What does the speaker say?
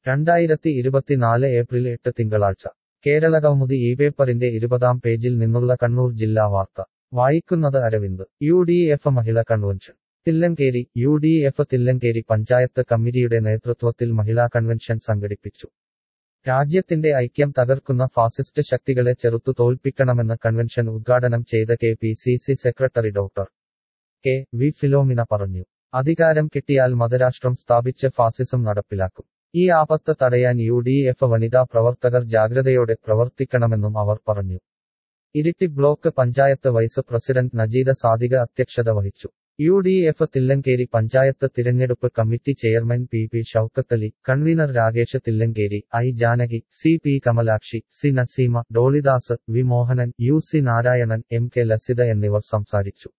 രണ്ടായിരത്തി ഇരുപത്തിനാല് ഏപ്രിൽ എട്ട് തിങ്കളാഴ്ച കേരളകൗമുദി ഈ പേപ്പറിന്റെ ഇരുപതാം പേജിൽ നിന്നുള്ള കണ്ണൂർ ജില്ലാ വാർത്ത വായിക്കുന്നത് അരവിന്ദ് യു ഡി എഫ് മഹിള convention Thillankeri U D F Thillankeri panchayat കമ്മിറ്റിയുടെ നേതൃത്വത്തിൽ മഹിളാ കൺവെൻഷൻ സംഘടിപ്പിച്ചു രാജ്യത്തിന്റെ ഐക്യം തകർക്കുന്ന ഫാസിസ്റ്റ് ശക്തികളെ ചെറുത്തു തോൽപ്പിക്കണമെന്ന് കൺവെൻഷൻ ഉദ്ഘാടനം ചെയ്ത K P C C secretary doctor K V Philomina പറഞ്ഞു അധികാരം കിട്ടിയാൽ മതരാഷ്ട്രം സ്ഥാപിച്ച് ഫാസിസം നടപ്പിലാക്കും ഈ ആപത്ത് തടയാൻ യു ഡി എഫ് വനിതാ പ്രവർത്തകർ ജാഗ്രതയോടെ പ്രവർത്തിക്കണമെന്നും അവർ പറഞ്ഞു Iritty block panchayat vice president Najeeda Sadiqa അധ്യക്ഷത വഹിച്ചു U D F Thillankeri panchayat തിരഞ്ഞെടുപ്പ് committee chairman P P Shoukathali convener Rakesh Thillankeri I Janaki C P Kamalakshi C Naseema Dollydas V Mohanan U C Narayanan M K Lasitha എന്നിവർ സംസാരിച്ചു